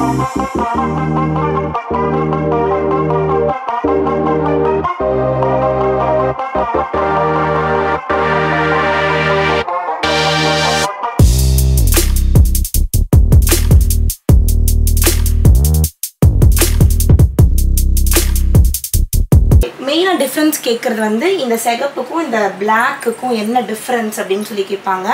மெயினாக டிஃப்ரென்ஸ் கேட்குறது வந்து இந்த சிகப்புக்கும் இந்த பிளாக்குக்கும் என்ன டிஃப்ரென்ஸ் அப்படின்னு சொல்லி கேட்பாங்க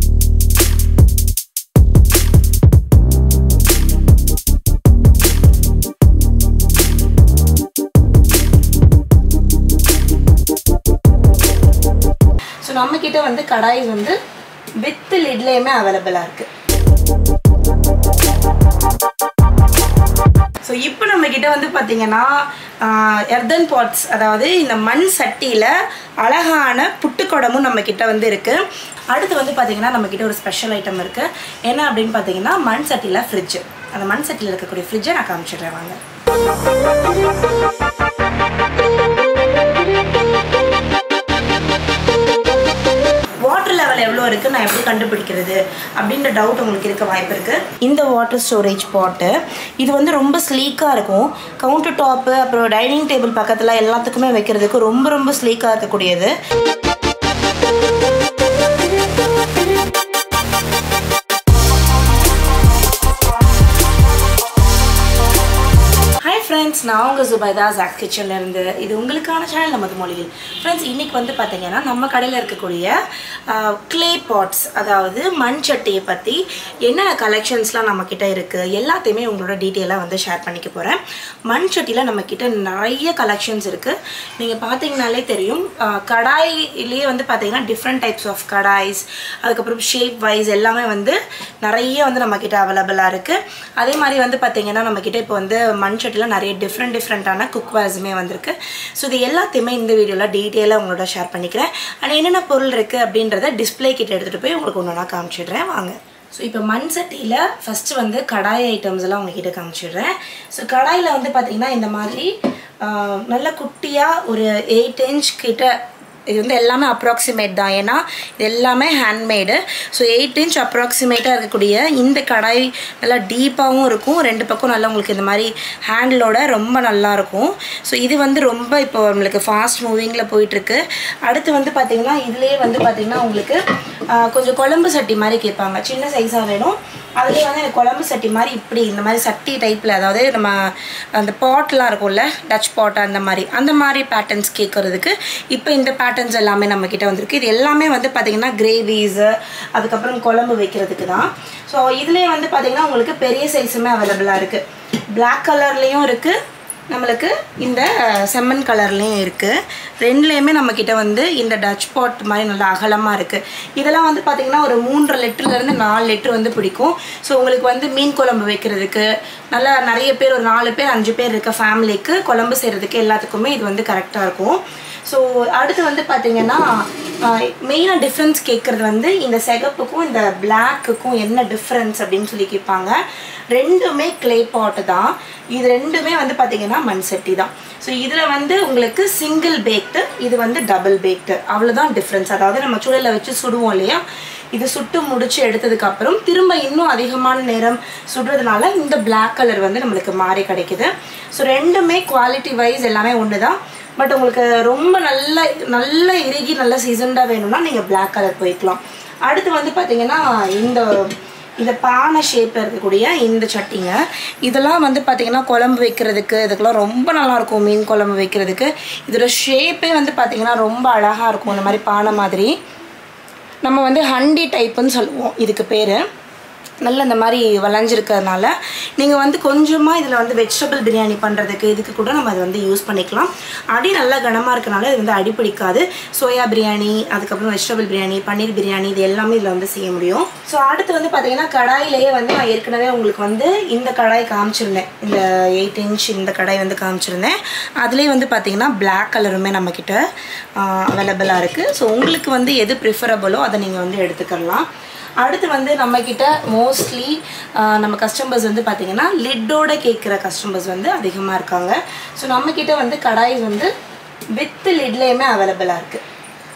ஸோ நம்மக்கிட்ட வந்து கடாய் வந்து வித் லிட்லேயுமே அவைலபிளாக இருக்குது ஸோ இப்போ நம்ம கிட்ட வந்து பார்த்தீங்கன்னா எர்தன் பாட்ஸ் அதாவது இந்த மண் சட்டியில் அழகான புட்டுக்குடமும் நம்ம கிட்ட வந்து இருக்குது அடுத்து வந்து பார்த்தீங்கன்னா நம்ம கிட்ட ஒரு ஸ்பெஷல் ஐட்டம் இருக்குது என்ன அப்படின்னு பார்த்தீங்கன்னா மண் சட்டியில் ஃப்ரிட்ஜு அந்த மண் சட்டியில் இருக்கக்கூடிய ஃப்ரிட்ஜை நான் காமிச்சிடுறேன் வாங்க வாட்டர் லெவல் எவ்வளோ இருக்குது நான் எப்படி கண்டுபிடிக்கிறது அப்படின்ற டவுட் உங்களுக்கு இருக்க வாய்ப்பு இருக்குது இந்த வாட்டர் ஸ்டோரேஜ் பாட்டு இது வந்து ரொம்ப ஸ்லீக்காக இருக்கும் கவுண்டர் டாப்பு அப்புறம் டைனிங் டேபிள் பக்கத்தில் எல்லாத்துக்குமே வைக்கிறதுக்கு ரொம்ப ரொம்ப ஸ்லீக்காக இருக்கக்கூடியது ஹாய் ஃப்ரெண்ட்ஸ் நான் உங்கள் ஜுபைதா ஜாக் கிச்சன்ல இருந்து இது உங்களுக்கான சேனல் நமது மொழியில் ஃப்ரெண்ட்ஸ் இன்னைக்கு வந்து பார்த்தீங்கன்னா நம்ம கடையில் இருக்கக்கூடிய க்ளே பாட்ஸ் அதாவது மண் சட்டியை பற்றி என்னென்ன கலெக்ஷன்ஸ்லாம் நம்மக்கிட்ட இருக்குது எல்லாத்தையுமே உங்களோட டீட்டெயிலாக வந்து ஷேர் பண்ணிக்க போகிறேன் மண் சட்டியில் நம்மக்கிட்ட நிறைய கலெக்ஷன்ஸ் இருக்குது நீங்கள் பார்த்தீங்கனாலே தெரியும் ஆஹ் கடாயிலேயே வந்து பார்த்தீங்கன்னா டிஃப்ரெண்ட் டைப்ஸ் ஆஃப் கடாய்ஸ் அதுக்கப்புறம் ஷேப் வைஸ் எல்லாமே வந்து நிறைய வந்து நம்மக்கிட்ட அவைலபிளாக இருக்குது அதே மாதிரி வந்து பார்த்தீங்கன்னா நம்மக்கிட்ட இப்போ வந்து மண் சட்டியில் நிறைய டிஃப்ரெண்ட் டிஃப்ரெண்ட்டான குக்வேர்ஸுமே வந்திருக்கு ஸோ இது எல்லாத்தையுமே இந்த வீடியோவில் டீட்டெயிலாக உங்களோட ஷேர் பண்ணிக்கிறேன் அண்ட் என்னென்ன பொருள் இருக்குது அப்படின்றத டிஸ்பிளே கிட்ட எடுத்துகிட்டு போய் உங்களுக்கு ஒன்று ஒன்றா காமிச்சிடுறேன் வாங்க ஸோ இப்போ மண் சட்டியில் ஃபஸ்ட்டு வந்து கடாய் ஐட்டம்ஸ் எல்லாம் உங்ககிட்ட காமிச்சிடுறேன் ஸோ கடாயில் வந்து பார்த்தீங்கன்னா இந்த மாதிரி ஆஹ், நல்ல குட்டியாக ஒரு எயிட் இன்ச் கிட்ட இது வந்து எல்லாமே அப்ராக்சிமேட் தான் ஏன்னா இது எல்லாமே ஹேண்ட்மேடு ஸோ எயிட் இன்ச் அப்ராக்சிமேட்டாக இருக்கக்கூடிய இந்த கடாய் நல்லா டீப்பாகவும் இருக்கும் ரெண்டு பக்கம் நல்லா உங்களுக்கு இந்த மாதிரி ஹேண்டிலோட ரொம்ப நல்லா இருக்கும் ஸோ இது வந்து ரொம்ப இப்போ நம்மளுக்கு ஃபாஸ்ட் மூவிங்கில் போயிட்டுருக்கு அடுத்து வந்து பார்த்திங்கன்னா இதுலேயே வந்து பார்த்திங்கன்னா உங்களுக்கு ஆஹ், கொஞ்சம் குழம்பு சட்டி மாதிரி கேட்பாங்க சின்ன சைஸாக வேணும் அதுலேயே வந்து எனக்கு குழம்பு சட்டி மாதிரி இப்படி இந்த மாதிரி சட்டி டைப்பில் அதாவது நம்ம அந்த பாட்லாம் இருக்கும்ல டச் பாட் அந்த மாதிரி அந்த மாதிரி பேட்டர்ன்ஸ் கேட்குறதுக்கு இப்போ இந்த பேட்டர்ன்ஸ் எல்லாமே நம்மக்கிட்ட வந்திருக்கு இது எல்லாமே வந்து பார்த்திங்கன்னா கிரேவிஸு அதுக்கப்புறம் குழம்பு வைக்கிறதுக்கு தான் ஸோ இதுலேயே வந்து பார்த்திங்கன்னா உங்களுக்கு பெரிய சைஸுமே அவைலபிளாக இருக்குது பிளாக் கலர்லேயும் இருக்குது நம்மளுக்கு இந்த செம்மண் கலர்லேயும் இருக்குது ரெண்டுலேயுமே நம்மக்கிட்ட வந்து இந்த டச் பாட் மாதிரி நல்லா அகலமாக இருக்குது இதெல்லாம் வந்து பார்த்திங்கன்னா ஒரு மூன்றரை லிட்டர்லேருந்து நாலு லிட்டர் வந்து பிடிக்கும் ஸோ உங்களுக்கு வந்து மீன் குழம்பு வைக்கிறதுக்கு நல்லா நிறைய பேர் ஒரு நாலு பேர் அஞ்சு பேர் இருக்க ஃபேமிலிக்கு குழம்பு செய்கிறதுக்கு எல்லாத்துக்குமே இது வந்து கரெக்டாக இருக்கும் ஸோ அடுத்து வந்து பார்த்தீங்கன்னா மெயினாக டிஃப்ரென்ஸ் கேட்குறது வந்து இந்த சிகப்புக்கும் இந்த பிளாக்குக்கும் என்ன டிஃப்ரென்ஸ் அப்படின்னு சொல்லி கேட்பாங்க ரெண்டுமே க்ளே பாட்டு தான் இது ரெண்டுமே வந்து பார்த்தீங்கன்னா மண் சட்டி தான் ஸோ இதில் வந்து உங்களுக்கு சிங்கிள் பேக்டு இது வந்து டபுள் பேக்டு அவ்வளோதான் டிஃப்ரென்ஸ் அதாவது நம்ம சூழலில் வச்சு சுடுவோம் இல்லையா இது சுட்டு முடிச்சு எடுத்ததுக்கு அப்புறம் திரும்ப இன்னும் அதிகமான நேரம் சுடுறதுனால இந்த பிளாக் கலர் வந்து நம்மளுக்கு மாறி கிடைக்குது ஸோ ரெண்டுமே குவாலிட்டி வைஸ் எல்லாமே ஒன்று தான் பட் உங்களுக்கு ரொம்ப நல்ல நல்ல இறுகி நல்ல சீசன்டாக வேணும்னா நீங்கள் பிளாக் கலர் போய்க்கலாம் அடுத்து வந்து பார்த்தீங்கன்னா இந்த இந்த பானை ஷேப்பில் இருக்கக்கூடிய இந்த சட்டிங்க இதெல்லாம் வந்து பார்த்தீங்கன்னா குழம்பு வைக்கிறதுக்கு இதுக்கெல்லாம் ரொம்ப நல்லா இருக்கும் மீன் குழம்பு வைக்கிறதுக்கு இதோட ஷேப்பே வந்து பார்த்தீங்கன்னா ரொம்ப அழகாக இருக்கும் இந்த மாதிரி பானை மாதிரி நம்ம வந்து ஹண்டி டைப்புன்னு சொல்லுவோம் இதுக்கு பேர் நல்ல இந்த மாதிரி வளைஞ்சிருக்கிறதுனால நீங்கள் வந்து கொஞ்சமாக இதில் வந்து வெஜிடபிள் பிரியாணி பண்ணுறதுக்கு இதுக்கு கூட நம்ம அதை வந்து யூஸ் பண்ணிக்கலாம் அடி நல்லா கனமாக இருக்கனால இது வந்து அடி பிடிக்காது சோயா பிரியாணி அதுக்கப்புறம் வெஜிடபிள் பிரியாணி பன்னீர் பிரியாணி இது எல்லாமே இதில் வந்து செய்ய முடியும் ஸோ அடுத்து வந்து பார்த்தீங்கன்னா கடாயிலேயே வந்து நான் ஏற்கனவே உங்களுக்கு வந்து இந்த கடாய் காமிச்சிருந்தேன் இந்த எயிட் இன்ச் இந்த கடாய் வந்து காமிச்சிருந்தேன் அதுலேயே வந்து பார்த்தீங்கன்னா பிளாக் கலருமே நம்மக்கிட்ட அவைலபிளாக இருக்குது ஸோ உங்களுக்கு வந்து எது ப்ரிஃபரபுளோ அதை நீங்கள் வந்து எடுத்துக்கலாம் அடுத்து வந்து நம்மக்கிட்ட மோஸ்ட்லி நம்ம கஸ்டமர்ஸ் வந்து பார்த்திங்கன்னா லிட்டோட கேட்குற கஸ்டமர்ஸ் வந்து அதிகமாக இருக்காங்க ஸோ நம்மக்கிட்ட வந்து கடாய் வந்து வித் லிட்லேயுமே அவைலபிளாக இருக்குது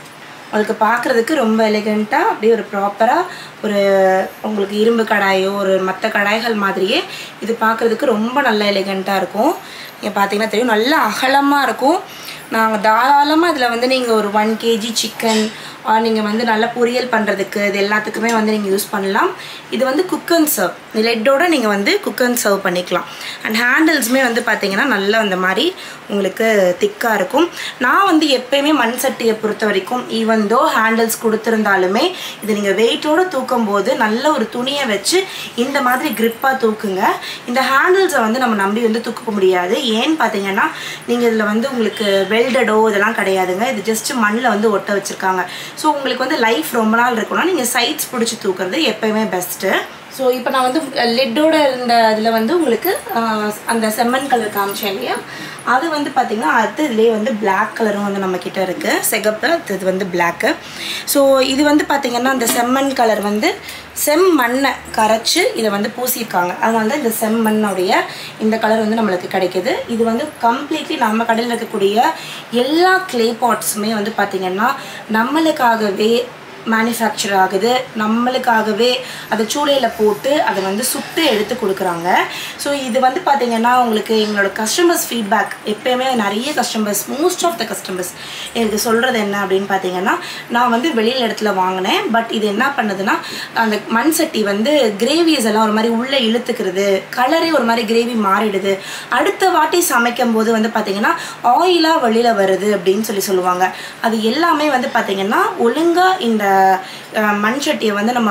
உங்களுக்கு பார்க்குறதுக்கு ரொம்ப எலிகண்ட்டாக அப்படியே ஒரு ப்ராப்பராக ஒரு உங்களுக்கு இரும்பு கடாயோ ஒரு மற்ற கடாய்கள் மாதிரியே இது பார்க்குறதுக்கு ரொம்ப நல்ல எலிகண்ட்டாக இருக்கும் நீங்கள் பார்த்தீங்கன்னா தெரியும் நல்ல அகலமாக இருக்கும் நாங்கள் தாராளமாக இதில் வந்து நீங்கள் ஒரு ஒன் கேஜி சிக்கன் நீங்கள் வந்து நல்லா பொரியல் பண்ணுறதுக்கு இது எல்லாத்துக்குமே வந்து நீங்கள் யூஸ் பண்ணலாம் இது வந்து குக் அண்ட் சர்வ் லெட்டோட நீங்கள் வந்து குக் அண்ட் சர்வ் பண்ணிக்கலாம் அண்ட் ஹேண்டில்ஸுமே வந்து பார்த்தீங்கன்னா நல்லா அந்த மாதிரி உங்களுக்கு திக்காக இருக்கும் நான் வந்து எப்பயுமே மண் சட்டியை பொறுத்த வரைக்கும் ஈவன் தோ ஹேண்டில்ஸ் கொடுத்துருந்தாலுமே இது நீங்கள் வெயிட்டோடு தூக்கும் போது நல்ல ஒரு துணியை வச்சு இந்த மாதிரி க்ரிப்பாக தூக்குங்க இந்த ஹேண்டில்ஸை வந்து நம்ம நம்பி வந்து தூக்க முடியாது ஏன்னு பார்த்தீங்கன்னா நீங்கள் இதில் வந்து உங்களுக்கு வெல்டடோ இதெல்லாம் கிடையாதுங்க இது ஜஸ்ட் மண்ணில் வந்து ஒட்ட வச்சுருக்காங்க ஸோ உங்களுக்கு வந்து லைஃப் ரொம்ப நாள் இருக்கணும்னா நீங்கள் சைட்ஸ் பிடிச்சி தூக்குறது எப்பயுமே பெஸ்ட்டு ஸோ இப்போ நான் வந்து லெட்டோட இருந்த இதில் வந்து உங்களுக்கு ஆஹ், அந்த செம்மண் கலர் காமிச்சேன் இல்லையா அது வந்து பார்த்திங்கன்னா அது இதுலேயே வந்து Black கலரும் வந்து நம்மக்கிட்ட இருக்குது சிகப்பு அது இது வந்து பிளாக்கு ஸோ இது வந்து பார்த்திங்கன்னா அந்த செம்மண் கலர் வந்து செம்மண்ணை கரைச்சி இதை வந்து பூசியிருக்காங்க அதனால தான் இந்த செம்மண்ணுடைய இந்த கலர் வந்து நம்மளுக்கு கிடைக்குது இது வந்து கம்ப்ளீட்லி நம்ம கடையில் இருக்கக்கூடிய எல்லா க்ளே பாட்ஸுமே வந்து பார்த்திங்கன்னா நம்மளுக்காகவே மேனுஃபேக்சர் ஆகுது நம்மளுக்காகவே அதை சூளையில் போட்டு அதை வந்து சுட்டு எடுத்து கொடுக்குறாங்க ஸோ இது வந்து பார்த்திங்கன்னா உங்களுக்கு எங்களோட கஸ்டமர்ஸ் ஃபீட்பேக் எப்பயுமே நிறைய customers most of the customers எனக்கு சொல்கிறது என்ன அப்படின்னு பார்த்தீங்கன்னா நான் வந்து வெளியில் இடத்துல வாங்கினேன் பட் இது என்ன பண்ணுதுன்னா அந்த மண் சட்டி வந்து கிரேவிஸ் எல்லாம் ஒரு மாதிரி உள்ளே இழுத்துக்கிறது கலரே ஒரு மாதிரி கிரேவி மாறிடுது அடுத்த வாட்டி சமைக்கும் போது வந்து பார்த்திங்கன்னா ஆயிலாக வெளியில் வருது அப்படின்னு சொல்லி சொல்லுவாங்க அது எல்லாமே வந்து பார்த்திங்கன்னா ஒழுங்காக இந்த அஹ், மண் சட்டியை வந்து நம்ம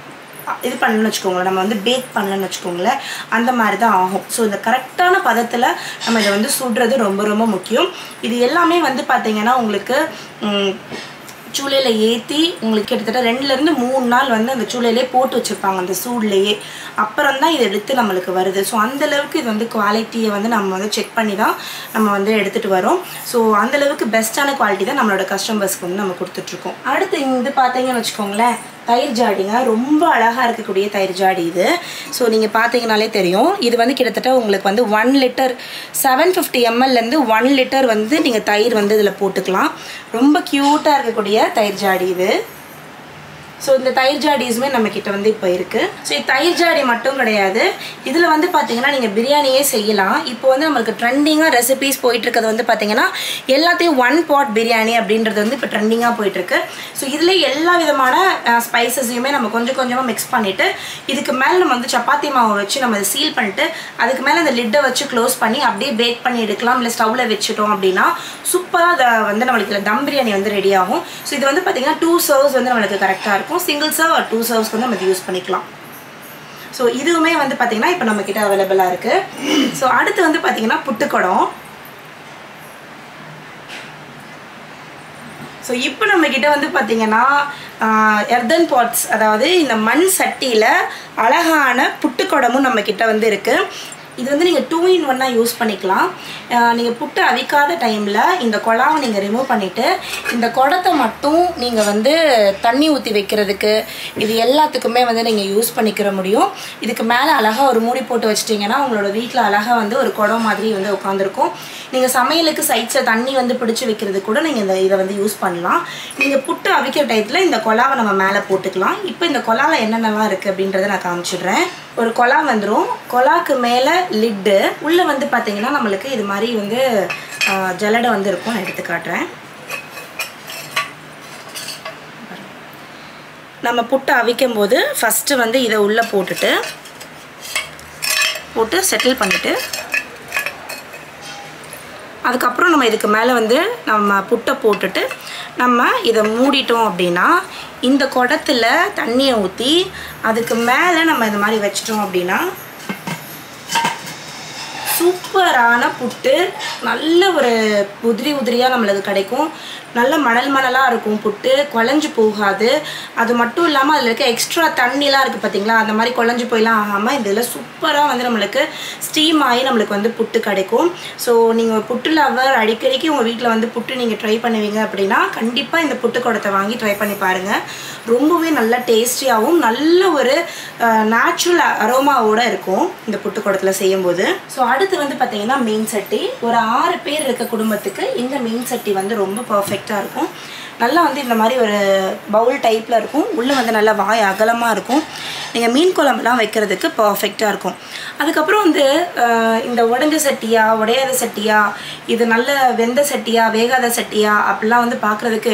இது பண்ணணும்னு வச்சுக்கோங்களேன் நம்ம வந்து பேக் பண்ணலன்னு வச்சுக்கோங்களேன் அந்த மாதிரி தான் ஆகும் ஸோ இந்த கரெக்டான பதத்தில் நம்ம இதை வந்து சுடுறது ரொம்ப ரொம்ப முக்கியம் இது எல்லாமே வந்து பார்த்திங்கன்னா உங்களுக்கு ம், சூளையில் ஏற்றி உங்களுக்கு கிட்டத்தட்ட ரெண்டுலேருந்து மூணு நாள் வந்து அந்த சூளையிலே போட்டு வச்சுருப்பாங்க அந்த சூட்லேயே அப்புறம் தான் இது எடுத்து நம்மளுக்கு வருது ஸோ அந்தளவுக்கு இது வந்து குவாலிட்டியை வந்து நம்ம வந்து செக் பண்ணி தான் நம்ம வந்து எடுத்துகிட்டு வரோம் ஸோ அந்தளவுக்கு பெஸ்ட்டான குவாலிட்டி தான் நம்மளோட கஸ்டமர்ஸ்க்கு வந்து நம்ம கொடுத்துட்ருக்கோம் அடுத்து இது பார்த்தீங்கன்னு வச்சுக்கோங்களேன் தயிர் ஜாடிங்க ரொம்ப அழகாக இருக்கக்கூடிய தயிர் ஜாடி இது ஸோ நீங்கள் பார்த்தீங்கனாலே தெரியும் இது வந்து கிட்டத்தட்ட உங்களுக்கு வந்து ஒன் லிட்டர் செவன் ஃபிஃப்டி எம்எல்லேருந்து ஒன் லிட்டர் வந்து நீங்கள் தயிர் வந்து இதில் போட்டுக்கலாம் ரொம்ப க்யூட்டாக இருக்கக்கூடிய தயிர் ஜாடி இது ஸோ இந்த தயிர் ஜாடிஸுமே நம்ம கிட்ட வந்து இப்போ இருக்குது ஸோ தயிர் ஜாடி மட்டும் கிடையாது இதில் வந்து பார்த்தீங்கன்னா நீங்கள் பிரியாணியே செய்யலாம் இப்போ வந்து நம்மளுக்கு ட்ரெண்டிங்காக ரெசிபீஸ் போயிட்டு இருக்கிறது வந்து பார்த்தீங்கன்னா எல்லாத்தையும் ஒன் பாட் பிரியாணி அப்படின்றது வந்து இப்போ ட்ரெண்டிங்காக போயிட்டுருக்கு ஸோ இதில் எல்லா விதமான ஸ்பைசஸையுமே நம்ம கொஞ்சம் கொஞ்சமாக மிக்ஸ் பண்ணிவிட்டு இதுக்கு மேலே நம்ம வந்து சப்பாத்தி மாவை வச்சு நம்ம அதை சீல் பண்ணிட்டு அதுக்கு மேலே அந்த லிட்டை வச்சு க்ளோஸ் பண்ணி அப்படியே பேக் பண்ணி எடுக்கலாம் இல்லை ஸ்டவ்வில் வச்சுட்டோம் அப்படின்னா சூப்பராக அதை வந்து நம்மளுக்கு இதில் தம் பிரியாணி வந்து ரெடி ஆகும் ஸோ இது வந்து பார்த்தீங்கன்னா டூ சர்வ்ஸ் வந்து நம்மளுக்கு கரெக்டாக இருக்கும் சிங்கிள் சர்வ் டூ சர்வ்ஸ்க்கு வந்து நம்ம இது யூஸ் பண்ணிக்கலாம் ஸோ இதுவுமே வந்து பார்த்தீங்கன்னா இப்போ நம்மக்கிட்ட அவைலபிளாக இருக்குது ஸோ அடுத்து வந்து பார்த்தீங்கன்னா புட்டுக்குடம் ஸோ இப்போ நம்மக்கிட்ட வந்து பார்த்தீங்கன்னா எர்தன் பாட்ஸ் அதாவது இந்த மண் சட்டியில் அழகான புட்டுக்குடமும் நம்மக்கிட்ட வந்து இருக்குது இது வந்து நீங்கள் டூ இன் ஒன்னாக யூஸ் பண்ணிக்கலாம் நீங்கள் புட்டு அவிக்காத டைமில் இந்த குழாவை நீங்கள் ரிமூவ் பண்ணிவிட்டு இந்த குடத்தை மட்டும் நீங்கள் வந்து தண்ணி ஊற்றி வைக்கிறதுக்கு இது எல்லாத்துக்குமே வந்து நீங்கள் யூஸ் பண்ணிக்கிற முடியும் இதுக்கு மேலே அழகாக ஒரு மூடி போட்டு வச்சிட்டிங்கன்னா உங்களோட வீட்டில் அழகாக வந்து ஒரு குடம் மாதிரி வந்து உட்காந்துருக்கும் நீங்கள் சமையலுக்கு சைட்ஸில் தண்ணி வந்து பிடிச்சி வைக்கிறது கூட நீங்கள் இந்த இதை வந்து யூஸ் பண்ணலாம் நீங்கள் புட்டு அவிக்கிற டயத்தில் இந்த குழாவை நம்ம மேலே போட்டுக்கலாம் இப்போ இந்த குழாவில் என்னென்னலாம் இருக்குது அப்படின்றத நான் காமிச்சிடுறேன் ஒரு குழா வந்துடும் குழாக்கு மேலே லிட்டு உள்ளே வந்து பார்த்தீங்கன்னா நம்மளுக்கு இது மாதிரி வந்து ஆ, ஜல்லடை வந்து இருக்கும் நான் எடுத்து காட்டுறேன் நம்ம புட்டை அவிக்கும் போது ஃபஸ்ட்டு வந்து இதை உள்ளே போட்டுட்டு போட்டு செட்டில் பண்ணிவிட்டு அதுக்கப்புறம் நம்ம இதுக்கு மேலே வந்து நம்ம புட்டை போட்டுட்டு நம்ம இதை மூடிட்டோம் அப்படின்னா இந்த குடத்துல தண்ணியை ஊற்றி அதுக்கு மேலே நம்ம இந்த மாதிரி வச்சிட்டோம் அப்படின்னா சூப்பரான புட்டு நல்ல ஒரு உதிரி உதிரியாக நம்மளுக்கு கிடைக்கும் நல்ல மணல் மணலாக இருக்கும் புட்டு குழஞ்சு போகாது அது மட்டும் இல்லாமல் அதில் இருக்க எக்ஸ்ட்ரா தண்ணிலாம் இருக்குது பார்த்தீங்களா அந்த மாதிரி குழஞ்சு போயெல்லாம் ஆகாமல் இதில் சூப்பராக வந்து நம்மளுக்கு ஸ்டீம் ஆகி நம்மளுக்கு வந்து புட்டு கிடைக்கும் ஸோ நீங்கள் புட்டு லவர் அடிக்கடிக்கு உங்கள் வீட்டில் வந்து புட்டு நீங்கள் ட்ரை பண்ணுவீங்க அப்படின்னா கண்டிப்பாக இந்த புட்டு குடத்தை வாங்கி ட்ரை பண்ணி பாருங்கள் ரொம்பவே நல்ல டேஸ்டியாகவும் நல்ல ஒரு நேச்சுரல் அரோமாவோட இருக்கும் இந்த புட்டு குடத்தில் செய்யும்போது ஸோ அடுத்து வந்து பார்த்தீங்கன்னா மீன் சட்டி ஒரு ஆறு பேர் இருக்க குடும்பத்துக்கு இந்த மீன் சட்டி வந்து ரொம்ப பர்ஃபெக்டாக இருக்கும் நல்லா வந்து இந்த மாதிரி ஒரு பவுல் டைப்பில் இருக்கும் உள்ளே வந்து நல்லா வாய் அகலமாக இருக்கும் நீங்கள் மீன் குழம்புலாம் வைக்கிறதுக்கு பர்ஃபெக்டாக இருக்கும் அதுக்கப்புறம் வந்து அஹ், இந்த உடஞ்ச சட்டியா உடையாத சட்டியா இது நல்ல வெந்த சட்டியா வேகாத சட்டியா அப்படிலாம் வந்து பார்க்குறதுக்கு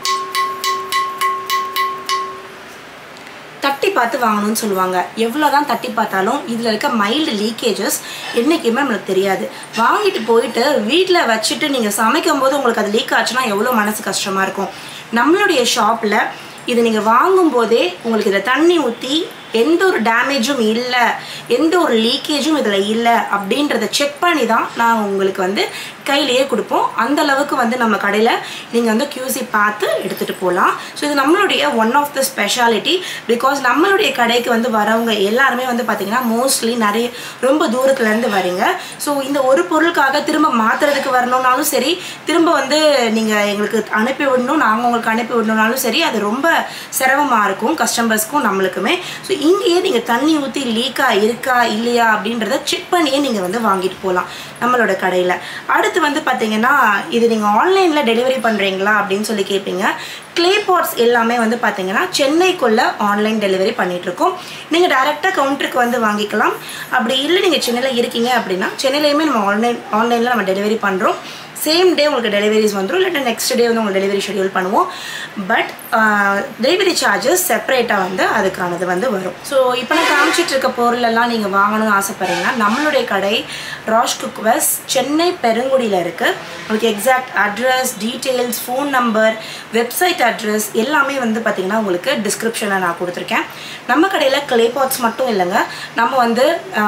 தட்டி பார்த்து வாங்கணும்னு சொல்லுவாங்க எவ்வளோ தான் தட்டி பார்த்தாலும் இதில் இருக்க மைல்டு லீக்கேஜஸ் என்றைக்குமே நம்மளுக்கு தெரியாது வாங்கிட்டு போயிட்டு வீட்டில் வச்சுட்டு நீங்கள் சமைக்கும் போது உங்களுக்கு அது லீக் ஆச்சுன்னா எவ்வளோ மனசு கஷ்டமாக இருக்கும் நம்மளுடைய ஷாப்பில் இது நீங்கள் வாங்கும்போதே உங்களுக்கு இதில் தண்ணி ஊற்றி எந்த ஒரு டேமேஜும் இல்லை எந்த ஒரு லீக்கேஜும் இதில் இல்லை அப்படின்றத செக் பண்ணி தான் நான் உங்களுக்கு வந்து கையிலேயே கொடுப்போம் அந்த அளவுக்கு வந்து நம்ம கடையில் நீங்கள் வந்து QC பார்த்து எடுத்துகிட்டு போகலாம் ஸோ இது நம்மளுடைய one of the speciality because நம்மளுடைய கடைக்கு வந்து வரவங்க எல்லாருமே வந்து பார்த்திங்கன்னா மோஸ்ட்லி நிறைய ரொம்ப தூரத்துலேருந்து வரீங்க ஸோ இந்த ஒரு பொருளுக்காக திரும்ப மாற்றுறதுக்கு வரணும்னாலும் சரி திரும்ப வந்து நீங்கள் எங்களுக்கு அனுப்பி விடணும் நாங்கள் உங்களுக்கு அனுப்பி விடணும்னாலும் சரி அது ரொம்ப சிரமமாக இருக்கும் கஸ்டமர்ஸ்க்கும் நம்மளுக்குமே ஸோ இங்கேயே நீங்கள் தண்ணி ஊற்றி லீக்கா இருக்கா இல்லையா அப்படின்றத செக் பண்ணியே நீங்கள் வந்து வாங்கிட்டு போகலாம் நம்மளோட கடையில் அடுத்து வந்து பார்த்தீங்கன்னா இது நீங்கள் ஆன்லைனில் டெலிவரி பண்ணுறீங்களா அப்படின்னு சொல்லி கேட்பீங்க க்ளே பாட்ஸ் எல்லாமே வந்து பார்த்தீங்கன்னா சென்னைக்குள்ளே ஆன்லைன் டெலிவரி பண்ணிகிட்ருக்கோம் நீங்கள் டேரெக்டாக கவுண்டருக்கு வந்து வாங்கிக்கலாம் அப்படி இல்லை நீங்கள் சென்னையில் இருக்கீங்க அப்படின்னா சென்னையிலையுமே நம்ம ஆன்லைன் ஆன்லைனில் நம்ம டெலிவரி பண்ணுறோம் சேம் டே உங்களுக்கு டெலிவரிஸ் வந்துடும் இல்லாட்டி நெக்ஸ்ட் டே வந்து உங்களுக்கு டெலிவரி ஷெடியூல் பண்ணுவோம் பட் டெலிவரி சார்ஜஸ் செப்பரேட்டாக வந்து அதுக்கானது வந்து வரும் ஸோ இப்போ நான் காமிச்சிட்டு இருக்க பொருளெல்லாம் நீங்கள் வாங்கணும்னு ஆசைப்பட்றீங்கன்னா நம்மளுடைய கடை ராஷ் குக்வஸ் சென்னை பெருங்குடியில் இருக்குது உங்களுக்கு exact address details phone number website address எல்லாமே வந்து பார்த்திங்கன்னா உங்களுக்கு டிஸ்கிரிப்ஷனில் நான் கொடுத்துருக்கேன் நம்ம கடையில் கிளே பாட்ஸ் மட்டும் இல்லைங்க நம்ம வந்து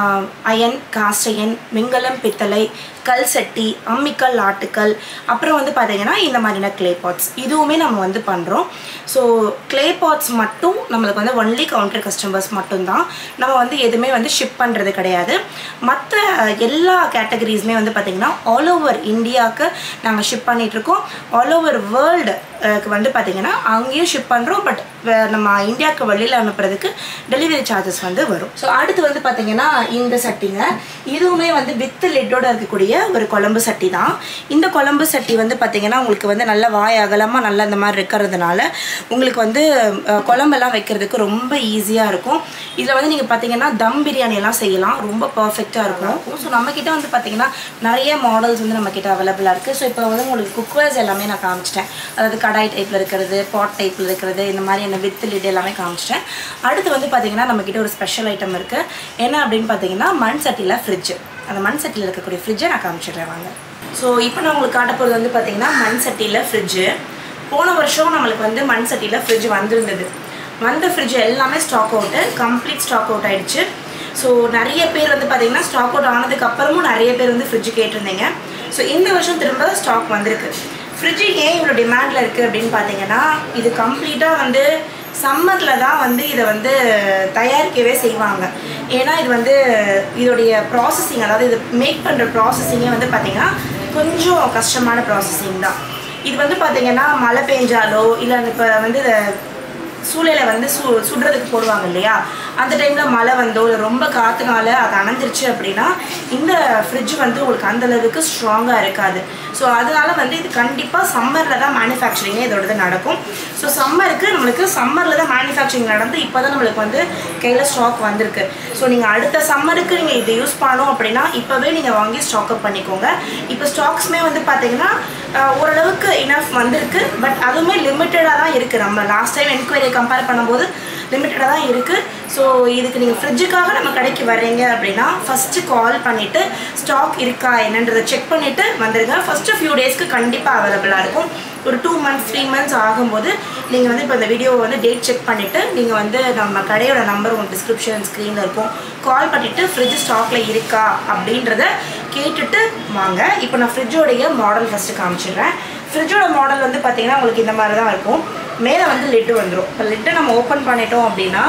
அயன் காஸ்ட் அயன் வெங்கலம் பித்தளை கல் சட்டி அம்மிக்கல் ஆட்டுக்கல் அப்புறம் வந்து பார்த்தீங்கன்னா இந்த மாதிரியான க்ளே பாட்ஸ் இதுவுமே நம்ம வந்து பண்ணுறோம் ஸோ க்ளே பாட்ஸ் மட்டும் நம்மளுக்கு வந்து ஒன்லி கவுண்டர் கஸ்டமர்ஸ் மட்டும்தான் நம்ம வந்து எதுவுமே வந்து ஷிப் பண்ணுறது கிடையாது மற்ற எல்லா கேட்டகரிஸுமே வந்து பார்த்திங்கன்னா ஆல் ஓவர் இந்தியாவுக்கு நாங்கள் ஷிப் பண்ணிகிட்ருக்கோம் ஆல் ஓவர் வேர்ல்டு வந்து பார்த்திங்கன்னா அங்கேயும் ஷிப் பண்ணுறோம் பட் நம்ம இந்தியாவுக்கு வெளியில் அனுப்புறதுக்கு டெலிவரி சார்ஜஸ் வந்து வரும் ஸோ அடுத்து வந்து பார்த்திங்கன்னா இந்த சட்டிங்க இதுவுமே வந்து வித் லிட்டோட இருக்கக்கூடிய ஒரு குழம்பு சட்டி தான் இந்த குழம்பு சட்டி வந்து பார்த்திங்கன்னா உங்களுக்கு வந்து நல்ல வாய் அகலமாக நல்லா இந்த மாதிரி இருக்கிறதுனால உங்களுக்கு வந்து அஹ், குழம்பெல்லாம் வைக்கிறதுக்கு ரொம்ப ஈஸியாக இருக்கும் இதில் வந்து நீங்கள் பார்த்தீங்கன்னா தம் பிரியாணி எல்லாம் செய்யலாம் ரொம்ப பர்ஃபெக்டாக இருக்கும் ஸோ நம்மக்கிட்ட வந்து பார்த்தீங்கன்னா நிறைய மாடல்ஸ் வந்து நம்மக்கிட்ட அவைலபிளாக இருக்குது ஸோ இப்போ வந்து உங்களுக்கு குக்வேர்ஸ் எல்லாமே நான் காமிச்சிட்டேன் அதாவது கடாய் டைப்பில் இருக்கிறது பாட் டைப்பில் இருக்கிறது இந்த மாதிரி என்ன வித் லிட் எல்லாமே காமிச்சிட்டேன் அடுத்து வந்து பார்த்தீங்கன்னா நம்மக்கிட்ட ஒரு ஸ்பெஷல் ஐட்டம் இருக்குது என்ன அப்படின்னு பார்த்தீங்கன்னா மண் சட்டியில் ஃப்ரிட்ஜ் அந்த மண் சட்டியில் இருக்கக்கூடிய ஃப்ரிட்ஜை நான் காமிச்சிடுறேன் வாங்க ஸோ இப்போ நான் உங்களுக்கு காட்ட போகிறது வந்து பார்த்தீங்கன்னா மண் சட்டியில் ஃப்ரிட்ஜு போன வருஷம் நம்மளுக்கு வந்து மண் சட்டியில் ஃப்ரிட்ஜ் வந்திருந்தது வந்த ஃப்ரிட்ஜ் எல்லாமே stock out complete stock out ஆயிடுச்சு ஸோ நிறைய பேர் வந்து பார்த்தீங்கன்னா ஸ்டாக் அவுட் ஆனதுக்கு அப்புறமும் நிறைய பேர் வந்து ஃப்ரிட்ஜ் கேட்டிருந்தீங்க ஸோ இந்த வருஷம் திரும்ப ஸ்டாக் வந்திருக்கு ஃப்ரிட்ஜு ஏன் இவ்வளோ டிமாண்டில் இருக்குது அப்படின்னு பார்த்தீங்கன்னா இது கம்ப்ளீட்டாக வந்து சம்மரில் தான் வந்து இதை வந்து தயாரிக்கவே செய்வாங்க ஏன்னா இது வந்து இதோடைய ப்ராசஸிங் அதாவது இது மேக் பண்ணுற ப்ராசஸிங்கே வந்து பார்த்திங்கன்னா கொஞ்சம் கஷ்டமான ப்ராசஸிங் தான் இது வந்து பார்த்திங்கன்னா மழை பெஞ்சாலோ இல்லை இப்போ வந்து இதை சூளையில் வந்து சு சுடுறதுக்கு போடுவாங்க இல்லையா அந்த டைமில் மழை வந்தோ இல்லை ரொம்ப காற்றுனால அது அணைஞ்சிருச்சு அப்படின்னா இந்த ஃப்ரிட்ஜ் வந்து உங்களுக்கு அந்த அளவுக்கு ஸ்ட்ராங்காக இருக்காது ஸோ அதனால வந்து இது கண்டிப்பாக சம்மரில் தான் மேனுஃபேக்சரிங்கே இதோடது நடக்கும் ஸோ சம்மருக்கு நம்மளுக்கு சம்மரில் தான் மேனுஃபேக்சரிங் நடந்து இப்போ தான் நம்மளுக்கு வந்து கையில் ஸ்டாக் வந்திருக்கு ஸோ நீங்கள் அடுத்த சம்மருக்கு நீங்கள் இதை யூஸ் பண்ணணும் அப்படின்னா இப்போவே நீங்கள் வாங்கி ஸ்டாக் அப் பண்ணிக்கோங்க இப்போ ஸ்டாக்ஸ்மே வந்து பார்த்தீங்கன்னா ஆஹ், ஓரளவுக்கு இனஃப் வந்திருக்கு பட் அதுவுமே லிமிட்டடாக தான் இருக்குது நம்ம லாஸ்ட் டைம் என்கொயரி கம்பேர் பண்ணும்போது லிமிட்டடாக தான் இருக்குது ஸோ இதுக்கு நீங்கள் ஃப்ரிட்ஜுக்காக நம்ம கடைக்கு வர்றீங்க அப்படின்னா ஃபஸ்ட்டு கால் பண்ணிவிட்டு ஸ்டாக் இருக்கா என்னன்றதை செக் பண்ணிவிட்டு வந்துடுங்க ஃபஸ்ட்டு ஃபியூ டேஸ்க்கு கண்டிப்பாக அவைலபிளாக இருக்கும் ஒரு டூ மந்த்ஸ் த்ரீ மந்த்ஸ் ஆகும்போது நீங்கள் வந்து இப்போ இந்த வீடியோவை வந்து டேட் செக் பண்ணிவிட்டு நீங்கள் வந்து நம்ம கடையோட நம்பர் உங்களுக்கு டிஸ்கிரிப்ஷன் ஸ்க்ரீனில் இருக்கும் கால் பண்ணிவிட்டு ஃப்ரிட்ஜ் ஸ்டாக்கில் இருக்கா அப்படின்றத கேட்டுட்டு வாங்க இப்போ நான் ஃப்ரிட்ஜோடைய மாடல் ஃபஸ்ட்டு காமிச்சிடுறேன் ஃப்ரிட்ஜோட மாடல் வந்து பார்த்தீங்கன்னா உங்களுக்கு இந்த மாதிரி தான் இருக்கும் மேலே வந்து லிட்டு வந்துடும் இப்போ லிட்டை நம்ம ஓப்பன் பண்ணிட்டோம் அப்படின்னா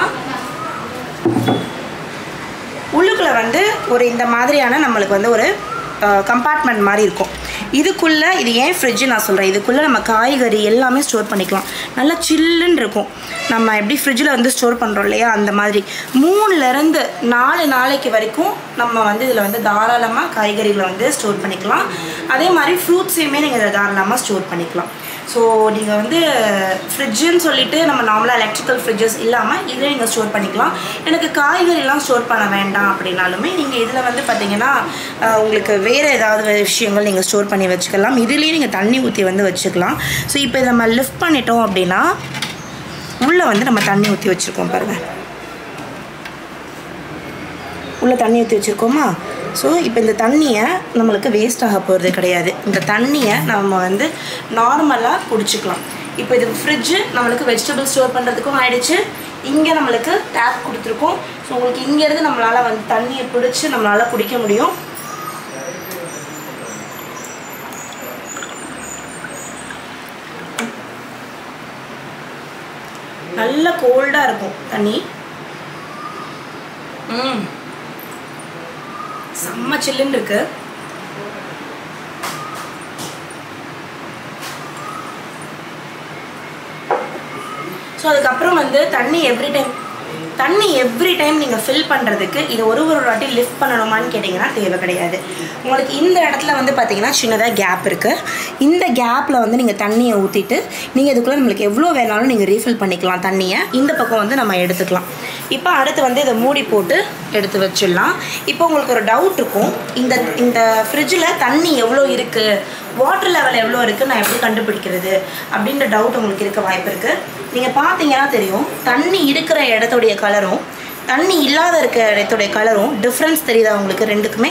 உள்ளுக்குள்ளே வந்து ஒரு இந்த மாதிரியான நம்மளுக்கு வந்து ஒரு கம்பார்ட்மெண்ட் மாதிரி இருக்கும் இதுக்குள்ளே இது ஏன் ஃப்ரிட்ஜு நான் சொல்கிறேன் இதுக்குள்ளே நம்ம காய்கறி எல்லாமே ஸ்டோர் பண்ணிக்கலாம் நல்லா சில்லுன்னு இருக்கும் நம்ம எப்படி ஃப்ரிட்ஜில் வந்து ஸ்டோர் பண்ணுறோம் இல்லையா அந்த மாதிரி மூணுலேருந்து நாலு நாளைக்கு வரைக்கும் நம்ம வந்து இதில் வந்து தாராளமாக காய்கறிகளை வந்து ஸ்டோர் பண்ணிக்கலாம் அதே மாதிரி ஃப்ரூட்ஸையுமே நீங்கள் இதில் தாராளமாக ஸ்டோர் பண்ணிக்கலாம் ஸோ நீங்கள் வந்து ஃப்ரிட்ஜுன்னு சொல்லிட்டு நம்ம நார்மலாக எலக்ட்ரிக்கல் ஃப்ரிட்ஜஸ் இல்லாமல் இதில் நீங்கள் ஸ்டோர் பண்ணிக்கலாம் எனக்கு காய்கறிலாம் ஸ்டோர் பண்ண வேண்டாம் அப்படின்னாலுமே நீங்கள் இதில் வந்து பார்த்தீங்கன்னா ஆஹ், உங்களுக்கு வேறு ஏதாவது விஷயங்கள் நீங்கள் ஸ்டோர் பண்ணி வச்சுக்கலாம் இதுலேயே நீங்கள் தண்ணி ஊற்றி வந்து வச்சுக்கலாம் ஸோ இப்போ இதை நம்ம லிஃப்ட் பண்ணிட்டோம் அப்படின்னா உள்ளே வந்து நம்ம தண்ணி ஊற்றி வச்சுருக்கோம் பாருங்கள் உள்ளே தண்ணி ஊற்றி வச்சுருக்கோமா ஸோ இப்போ இந்த தண்ணியை நம்மளுக்கு வேஸ்ட் ஆக போகிறது கிடையாது இந்த தண்ணியை நம்ம வந்து நார்மலாக குடிச்சிக்கலாம் இப்போ இது ஃப்ரிட்ஜு நம்மளுக்கு வெஜிடபிள் ஸ்டோர் பண்ணுறதுக்கும் ஆயிடுச்சு இங்கே நம்மளுக்கு டேப் கொடுத்துருக்கோம் ஸோ உங்களுக்கு இங்கேருந்து நம்மளால் வந்து தண்ணியை பிடிச்சி நம்மளால் குடிக்க முடியும் நல்ல கோல்டாக இருக்கும் தண்ணி ம் செம்ம சில்லுன்னு இருக்கு ஸோ அதுக்கப்புறம் வந்து தண்ணி எவ்ரி டைம் தண்ணி எவ்ரி டைம் நீங்கள் ஃபில் பண்ணுறதுக்கு இது ஒரு ஒரு வாட்டி லிஃப்ட் பண்ணணுமான்னு கேட்டிங்கன்னா தேவை கிடையாது உங்களுக்கு இந்த இடத்துல வந்து பார்த்தீங்கன்னா சின்னதாக கேப் இருக்குது இந்த கேப்பில் வந்து நீங்கள் தண்ணியை ஊற்றிட்டு நீங்கள் இதுக்குள்ளே நம்மளுக்கு எவ்வளோ வேணாலும் நீங்கள் ரீஃபில் பண்ணிக்கலாம் தண்ணியை இந்த பக்கம் வந்து நம்ம எடுத்துக்கலாம் இப்போ அடுத்து வந்து இதை மூடி போட்டு எடுத்து வச்சிடலாம் இப்போ உங்களுக்கு ஒரு டவுட் இருக்கும் இந்த இந்த ஃப்ரிட்ஜில் தண்ணி எவ்வளோ இருக்குது வாட்டர் லெவல் எவ்வளோ இருக்குது நான் எப்படி கண்டுபிடிக்கிறது அப்படின்ற டவுட் உங்களுக்கு இருக்க வாய்ப்பு இருக்குது நீங்கள் பார்த்தீங்கன்னா தெரியும் தண்ணி இருக்கிற இடத்துடைய கலரும் தண்ணி இல்லாத இருக்க இடத்துடைய கலரும் டிஃப்ரென்ஸ் தெரியுதா உங்களுக்கு ரெண்டுக்குமே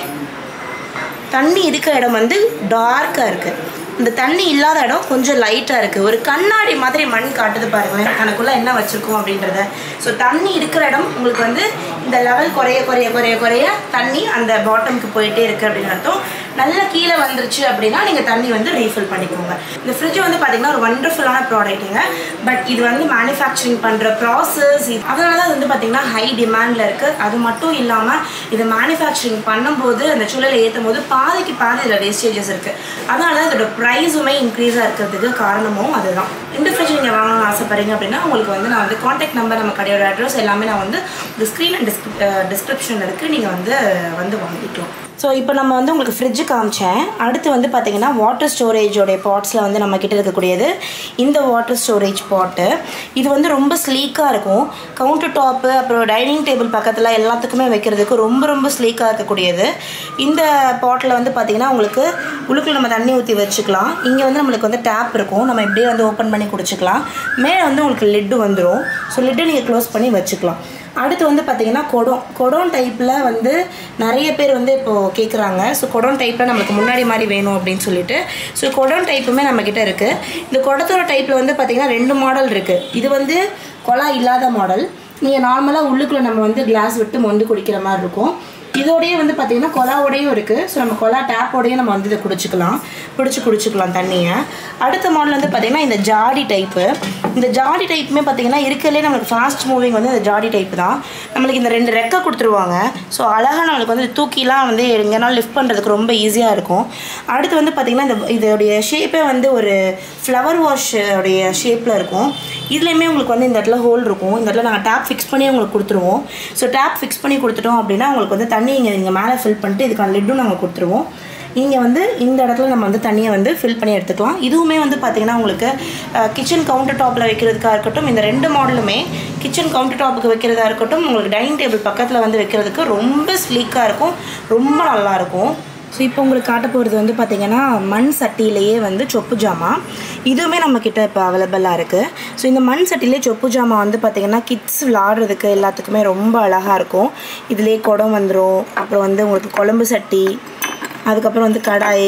தண்ணி இருக்கிற இடம் வந்து டார்க்காக இருக்குது இந்த தண்ணி இல்லாத இடம் கொஞ்சம் லைட்டாக இருக்குது ஒரு கண்ணாடி மாதிரி மண் காட்டுது பாருங்களேன் தனக்குள்ளே என்ன வச்சுருக்கோம் அப்படின்றத ஸோ தண்ணி இருக்கிற இடம் உங்களுக்கு வந்து இந்த லெவல் குறைய குறைய குறைய குறைய தண்ணி அந்த பாட்டமுக்கு போயிட்டே இருக்குது அப்படின்னு அர்த்தம் நல்லா கீழே வந்துருச்சு அப்படின்னா நீங்கள் தண்ணி வந்து ரீஃபில் பண்ணிக்கோங்க இந்த ஃப்ரிட்ஜ் வந்து பார்த்தீங்கன்னா ஒரு வண்டர்ஃபுல்லான ப்ராடக்ட்டுங்க பட் இது வந்து மேனுஃபேக்சரிங் பண்ணுற ப்ராசஸ் அதனால தான் வந்து பார்த்தீங்கன்னா ஹை டிமாண்டில் இருக்குது அது மட்டும் இல்லாமல் இது மேனுஃபேக்சரிங் பண்ணும்போது அந்த சூழலை ஏற்றும் போது பாதிக்கு பாதி இதில் வேஸ்டேஜஸ் இருக்குது அதனால தான் இதோட ப்ரைஸுமே இன்க்ரீஸாக இருக்கிறதுக்கு காரணமும் அதுதான் இந்த ஃப்ரிட்ஜ் நீங்கள் வாங்கணும்னு ஆசைப்படுறீங்க அப்படின்னா உங்களுக்கு வந்து நான் வந்து காண்டாக்ட் நம்பர் நம்ம கடையோட அட்ரஸ் எல்லாமே நான் வந்து இந்த ஸ்க்ரீன் அண்ட் டிஸ்கிரிப்ஷனில் இருக்குது நீங்கள் வந்து வந்து வாங்கிக்கலாம் ஸோ இப்போ நம்ம வந்து உங்களுக்கு ஃப்ரிட்ஜு காமிச்சேன் அடுத்து வந்து பார்த்தீங்கன்னா வாட்டர் ஸ்டோரேஜோடைய பாட்ஸில் வந்து நம்ம கிட்ட இருக்கக்கூடியது இந்த வாட்டர் ஸ்டோரேஜ் பாட்டு இது வந்து ரொம்ப ஸ்லீக்காக இருக்கும் கவுண்டர் டாப்பு அப்புறம் டைனிங் டேபிள் பக்கத்தில் எல்லாத்துக்குமே வைக்கிறதுக்கு ரொம்ப ரொம்ப ஸ்லீக்காக இருக்கக்கூடியது இந்த பாட்டில் வந்து பார்த்தீங்கன்னா உங்களுக்கு உள்ளுக்குள்ள நம்ம தண்ணி ஊற்றி வச்சுக்கலாம் இங்கே வந்து நம்மளுக்கு வந்து டேப் இருக்கும் நம்ம இப்படியே வந்து ஓப்பன் பண்ணி குடிச்சிக்கலாம் மேலே வந்து உங்களுக்கு லிட்டு வந்துடும் ஸோ லிட்டை நீங்கள் க்ளோஸ் பண்ணி வச்சுக்கலாம் அடுத்து வந்து பார்த்தீங்கன்னா கொடம் கொடம் டைப்பில் வந்து நிறைய பேர் வந்து இப்போது கேட்குறாங்க ஸோ கொடம் டைப்பில் நம்மளுக்கு முன்னாடி மாதிரி வேணும் அப்படின்னு சொல்லிட்டு ஸோ கொடம் டைப்புமே நம்மக்கிட்ட இருக்குது இந்த குடத்தோட டைப்பில் வந்து பார்த்தீங்கன்னா ரெண்டு மாடல் இருக்குது இது வந்து கொலா இல்லாத மாடல் நீங்கள் நார்மலாக உள்ளுக்குள்ளே நம்ம வந்து கிளாஸ் விட்டு மொண்டு குடிக்கிற மாதிரி இருக்கும் இதோடயே வந்து பார்த்தீங்கன்னா கொலாவோடையும் இருக்குது ஸோ நம்ம கொலா டேப்போடையும் நம்ம வந்து இதை குடிச்சிக்கலாம் பிடிச்சி குடிச்சிக்கலாம் தண்ணியை அடுத்த மாடல் வந்து பார்த்தீங்கன்னா இந்த ஜாடி டைப்பு இந்த ஜாடி டைப்புமே பார்த்தீங்கன்னா இருக்கிறதுலே நம்மளுக்கு ஃபாஸ்ட் மூவிங் வந்து இந்த ஜாடி டைப் தான் நம்மளுக்கு இந்த ரெண்டு ரெக்கை கொடுத்துருவாங்க ஸோ அழகாக நம்மளுக்கு வந்து தூக்கிலாம் வந்து எங்கேனாலும் லிஃப்ட் பண்ணுறதுக்கு ரொம்ப ஈஸியாக இருக்கும் அடுத்து வந்து பார்த்திங்கன்னா இந்த இதோடைய ஷேப்பே வந்து ஒரு ஃப்ளவர் வாஷ் உடைய ஷேப்பில் இருக்கும் இதுலேயுமே உங்களுக்கு வந்து இந்த இடத்துல ஹோல் இருக்கும் இந்த இடத்துல நாங்கள் டேப் ஃபிக்ஸ் பண்ணி உங்களுக்கு கொடுத்துருவோம் ஸோ டேப் ஃபிக்ஸ் பண்ணி கொடுத்துட்டோம் அப்படின்னா உங்களுக்கு வந்து தண்ணி இங்கே நீங்கள் மேலே ஃபில் பண்ணிட்டு இதுக்கான லிட்டும் நாங்கள் கொடுத்துருவோம் இங்கே வந்து இந்த இடத்துல நம்ம வந்து தண்ணியை வந்து ஃபில் பண்ணி எடுத்துக்கலாம் இதுவுமே வந்து பார்த்திங்கன்னா உங்களுக்கு கிச்சன் கவுண்டர் டாப்பில் வைக்கிறதுக்காக இருக்கட்டும் இந்த ரெண்டு மாடலுமே கிச்சன் கவுண்டர் டாப்புக்கு வைக்கிறதா இருக்கட்டும் உங்களுக்கு டைனிங் டேபிள் பக்கத்தில் வந்து வைக்கிறதுக்கு ரொம்ப ஸ்லீக்காக இருக்கும் ரொம்ப நல்லாயிருக்கும் ஸோ இப்போ உங்களுக்கு காட்ட போகிறது வந்து பார்த்திங்கன்னா மண் சட்டியிலேயே வந்து சொப்பு ஜாமா இதுவுமே நம்மக்கிட்ட இப்போ அவைலபிளாக இருக்குது ஸோ இந்த மண் சட்டிலே சொப்பு ஜாமா வந்து பார்த்திங்கன்னா கிட்ஸ் விளாடுறதுக்கு எல்லாத்துக்குமே ரொம்ப அழகாக இருக்கும் இதுலேயே குடம் வந்துடும் அப்புறம் வந்து உங்களுக்கு குழம்பு சட்டி அதுக்கப்புறம் வந்து கடாய்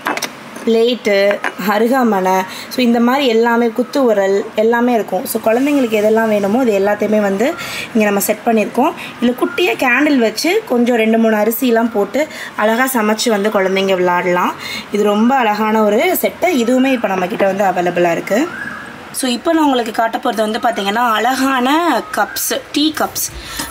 பிளேட்டு அருகாமனை ஸோ இந்த மாதிரி எல்லாமே குத்து உரல் எல்லாமே இருக்கும் ஸோ குழந்தைங்களுக்கு எதெல்லாம் வேணுமோ இது எல்லாத்தையுமே வந்து இங்கே நம்ம செட் பண்ணியிருக்கோம் இதில் குட்டியாக கேண்டில் வச்சு கொஞ்சம் ரெண்டு மூணு அரிசிலாம் போட்டு அழகாக சமைச்சு வந்து குழந்தைங்க விளாடலாம் இது ரொம்ப அழகான ஒரு செட்டு இதுவுமே இப்போ நம்மக்கிட்ட வந்து அவைலபிளாக இருக்குது ஸோ இப்போ நான் உங்களுக்கு காட்ட போகிறது வந்து பார்த்திங்கன்னா அழகான கப்ஸ் டீ கப்ஸ்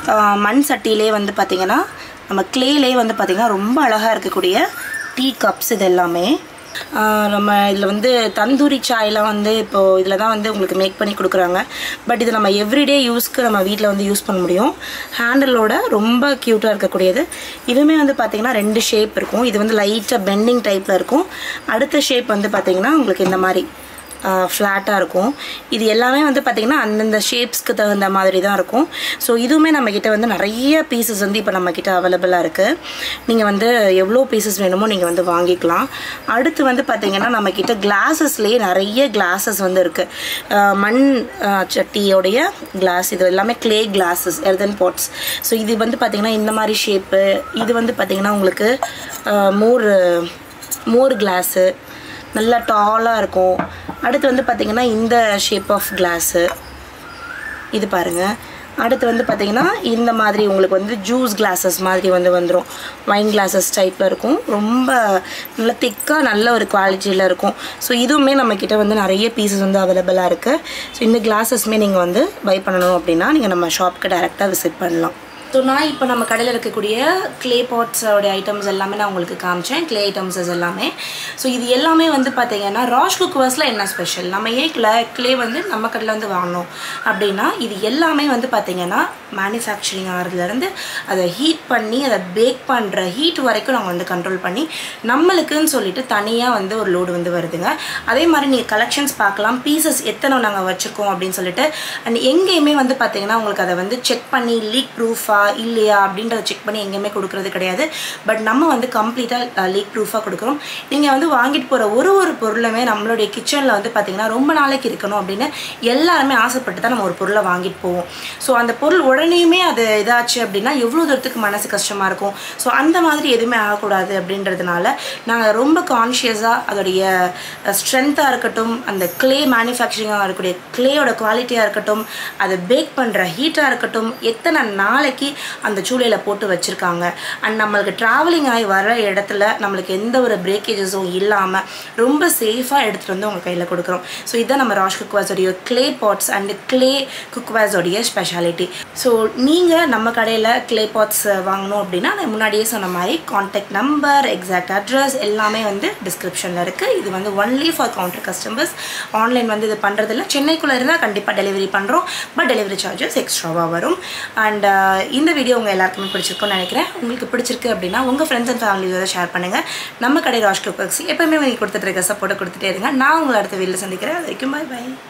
மண் சட்டியிலே வந்து பார்த்திங்கன்னா நம்ம கிளேலே வந்து பார்த்திங்கன்னா ரொம்ப அழகாக இருக்கக்கூடிய டீ கப்ஸ் இது எல்லாமே ஆஹ் நம்ம இதில் வந்து தந்தூரி சாய்லாம் வந்து இப்போது இதில் தான் வந்து உங்களுக்கு மேக் பண்ணி கொடுக்குறாங்க பட் இது நம்ம எவ்ரிடே யூஸ்க்கு நம்ம வீட்டில் வந்து யூஸ் பண்ண முடியும் ஹேண்டிலோட ரொம்ப க்யூட்டாக இருக்கக்கூடியது இதுவுமே வந்து பார்த்திங்கன்னா ரெண்டு ஷேப் இருக்கும் இது வந்து லைட்டாக பெண்டிங் டைப்பில் இருக்கும் அடுத்த ஷேப் வந்து பார்த்திங்கன்னா உங்களுக்கு இந்த மாதிரி ஃப்ளாட்டாக இருக்கும் இது எல்லாமே வந்து பார்த்திங்கன்னா அந்தந்த ஷேப்ஸ்க்கு தகுந்த மாதிரி தான் இருக்கும் ஸோ இதுவுமே நம்மக்கிட்ட வந்து நிறைய பீசஸ் வந்து இப்போ நம்மக்கிட்ட அவைலபிளாக இருக்குது நீங்கள் வந்து எவ்வளோ பீசஸ் வேணுமோ நீங்கள் வந்து வாங்கிக்கலாம் அடுத்து வந்து பார்த்திங்கன்னா நம்மக்கிட்ட கிளாஸஸ்லேயே நிறைய கிளாஸஸ் வந்து இருக்குது மண் அஹ், சட்டியோடைய கிளாஸ் இது எல்லாமே clay glasses earthen pots so இது வந்து பார்த்திங்கன்னா இந்த மாதிரி ஷேப்பு இது வந்து பார்த்திங்கன்னா உங்களுக்கு அஹ், மோர் மோர் கிளாஸு நல்லா டாலாக இருக்கும் அடுத்து வந்து பார்த்திங்கன்னா இந்த ஷேப் ஆஃப் கிளாஸு இது பாருங்கள் அடுத்து வந்து பார்த்திங்கன்னா இந்த மாதிரி உங்களுக்கு வந்து ஜூஸ் கிளாஸஸ் மாதிரி வந்து வந்துடும் வைன் கிளாஸஸ் டைப்பில் இருக்கும் ரொம்ப நல்ல திக்காக நல்ல ஒரு குவாலிட்டியில் இருக்கும் ஸோ இதுவுமே நம்மக்கிட்ட வந்து நிறைய பீசஸ் வந்து அவைலபிளாக இருக்குது ஸோ இந்த கிளாஸஸ்மே நீங்கள் வந்து பை பண்ணணும் அப்படின்னா நீங்கள் நம்ம ஷாப்க்கு டைரெக்டாக விசிட் பண்ணலாம் ஸோ நான் இப்போ நம்ம கடையில் இருக்கக்கூடிய க்ளே பாட்ஸோட ஐட்டம்ஸ் எல்லாமே நான் உங்களுக்கு காமிச்சேன் க்ளே ஐட்டம்ஸஸ் எல்லாமே ஸோ இது எல்லாமே வந்து பார்த்தீங்கன்னா ராஷ் குக்வர்ஸில் என்ன ஸ்பெஷல் நம்ம ஏன் க்ளே க்ளே வந்து நம்ம கடையில் வந்து வாங்கணும் அப்படின்னா இது எல்லாமே வந்து பார்த்தீங்கன்னா மேனுஃபேக்சரிங் ஆகிறதுலேருந்து அதை ஹீட் பண்ணி அதை பேக் பண்ணுற ஹீட் வரைக்கும் நாங்கள் வந்து கண்ட்ரோல் பண்ணி நம்மளுக்குன்னு சொல்லிட்டு தனியாக வந்து ஒரு லோடு வந்து வருதுங்க அதே மாதிரி நீங்கள் கலெக்ஷன்ஸ் பார்க்கலாம் பீசஸ் எத்தனை நாங்கள் வச்சுருக்கோம் அப்படின்னு சொல்லிட்டு அண்ட் எங்கேயுமே வந்து பார்த்தீங்கன்னா உங்களுக்கு அதை வந்து செக் பண்ணி லீக் ப்ரூஃபா இல்லையா அப்படின்றத செக் பண்ணி எங்கேயுமே கொடுக்கறது கிடையாது பட் நம்ம வந்து கம்ப்ளீட்டாக லீக் ப்ரூஃபாக கொடுக்குறோம் நீங்கள் வந்து வாங்கிட்டு போகிற ஒரு ஒரு பொருளுமே நம்மளுடைய கிச்சனில் வந்து பார்த்தீங்கன்னா ரொம்ப நாளைக்கு இருக்கணும் அப்படின்னு எல்லாருமே ஆசைப்பட்டு தான் நம்ம ஒரு பொருளை வாங்கிட்டு போவோம் ஸோ அந்த பொருள் உடனேயுமே அது இதாச்சு அப்படின்னா எவ்வளோ தூரத்துக்கு மனசு கஷ்டமாக இருக்கும் ஸோ அந்த மாதிரி எதுவுமே ஆகக்கூடாது அப்படின்றதுனால நாங்கள் ரொம்ப கான்ஷியஸாக அதோடைய ஸ்ட்ரென்த்தாக இருக்கட்டும் அந்த க்ளே மேனுஃபேக்சரிங்காக இருக்கக்கூடிய க்ளேயோட குவாலிட்டியாக இருக்கட்டும் அதை பேக் பண்ணுற ஹீட்டாக இருக்கட்டும் எத்தனை நாளைக்கு அந்த சூளையில் போட்டு வச்சுருக்காங்க அண்ட் நம்மளுக்கு ட்ராவலிங் ஆகி வர இடத்துல நம்மளுக்கு எந்த ஒரு பிரேக்கேஜஸும் இல்லாமல் ரொம்ப சேஃபாக எடுத்துகிட்டு வந்து உங்கள் கையில் கொடுக்குறோம் ஸோ இதுதான் நம்ம ராஷ் குக்வாஸோடைய க்ளே பாட்ஸ் அண்ட் க்ளே குக்வாஸோடைய ஸ்பெஷாலிட்டி ஸோ நீங்கள் நம்ம கடையில் க்ளே பாட்ஸ் வாங்கணும் அப்படின்னா நான் முன்னாடியே சொன்ன மாதிரி காண்டாக்ட் நம்பர் எக்ஸாக்ட் அட்ரஸ் எல்லாமே வந்து டிஸ்கிரிப்ஷனில் இருக்குது இது வந்து only for counter customers online வந்து இது பண்ணுறதில்ல சென்னைக்குள்ளே இருந்தால் கண்டிப்பாக டெலிவரி பண்ணுறோம் பட் டெலிவரி சார்ஜஸ் எக்ஸ்ட்ராவாக வரும் அண்ட் இந்த வீடியோ உங்கள் எல்லாருக்குமே பிடிச்சிருக்கும்னு நினைக்கிறேன் உங்களுக்கு பிடிச்சிருக்கு அப்படின்னா உங்கள் ஃப்ரெண்ட்ஸ் அண்ட் ஃபேமிலியோட ஷேர் பண்ணுங்கள் நம்ம கடை ராஜ் குக்ஸ் எப்போயுமே நீங்கள் கொடுத்துட்டு இருக்க சப்போர்ட்டை கொடுத்துட்டே இருங்க நான் உங்களை அடுத்த வீட்டில் சந்திக்கிறேன் அது வரைக்கும் பாய் பாய்